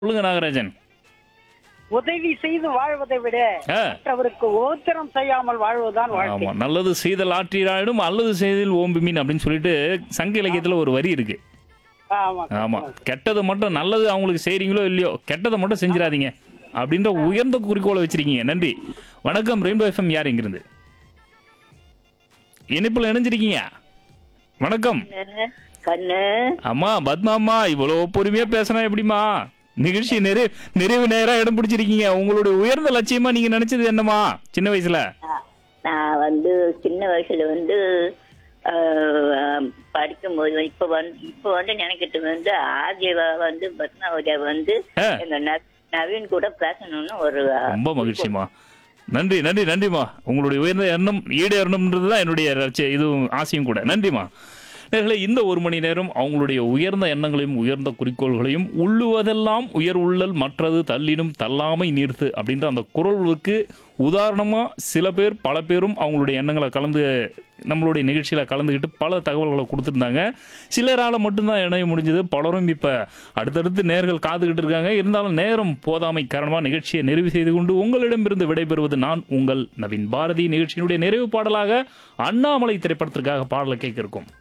சொல்லுங்க நாகராஜன் உதவி செய்து வாழ்வதை விட ஆ. மற்றவருக்கு ஓத்திரம் செய்யாமல் வாழ்வதுதான் வாழ்க்கை ஆமா நல்லது செய்தல் ஆற்றிடாயிடும் அல்லது செய்தல் ஓம்பு மீன் அப்படின்னு சொல்லிட்டு சங்க இலக்கியத்துல ஒரு வரி இருக்கு ஆமா ஆமா கெட்டது மட்டும் நல்லது அவங்களுக்கு செய்றீங்களோ இல்லையோ கெட்டதை மட்டும் செஞ்சிடாதீங்க அப்படின்ற உயர்ந்த குறிக்கோளை வச்சிருக்கீங்க நன்றி வணக்கம் ரெயின்போ எஃப்எம் யார் இங்கிருந்து இணைப்புல இணைஞ்சிருக்கீங்க வணக்கம் கண்ணு அம்மா பத்மாம்மா இவ்வளவு பொறுமையா பேசினா எப்படிம்மா நிகழ்ச்சி நிறைவு நிறைவு நேரம் இடம் பிடிச்சிருக்கீங்க உங்களுடைய உயர்ந்த லட்சியமா நீங்க நினைச்சது என்னம்மா சின்ன வயசுல நான் நான் வந்து சின்ன வயசுல வந்து ஆஹ், படிக்கும்போது வந்து இப்ப வந்து இப்ப வந்து நினைக்கிட்டு வந்து ஆஜிவா வந்து பத்மாவதியா வந்து ஆ. எங்க நவ- நவீன் கூட பேசணும்னு ஒரு ரொம்ப மகிழ்ச்சிமா நன்றி நன்றி நன்றிம்மா உங்களுடைய உயர்ந்த எண்ணம் ஈடேறணும்ன்றது தான் என்னுடைய லட்சிய- இதுவும் ஆசையும் கூட நன்றிம்மா நேர்களே இந்த ஒரு மணி நேரம் அவங்களுடைய உயர்ந்த எண்ணங்களையும் உயர்ந்த குறிக்கோள்களையும் உள்ளுவதெல்லாம் உயர் உள்ளல் மற்றது தள்ளினும் தள்ளாமை நீர்த்து அப்படின்ற அந்த குரலுக்கு உதாரணமாக சில பேர் பல பேரும் அவங்களுடைய எண்ணங்களை கலந்து நம்மளுடைய நிகழ்ச்சியில் கலந்துக்கிட்டு பல தகவல்களை கொடுத்துருந்தாங்க சிலரால் மட்டும்தான் இணைய முடிஞ்சது பலரும் இப்போ அடுத்தடுத்து நேர்கள் காத்துக்கிட்டு இருக்காங்க இருந்தாலும் நேரம் போதாமை காரணமாக நிகழ்ச்சியை நிறைவு செய்து கொண்டு உங்களிடமிருந்து விடைபெறுவது நான் உங்கள் நவீன் பாரதி நிகழ்ச்சியினுடைய நிறைவு பாடலாக அண்ணாமலை திரைப்படத்திற்காக பாடலை கேட்க இருக்கும்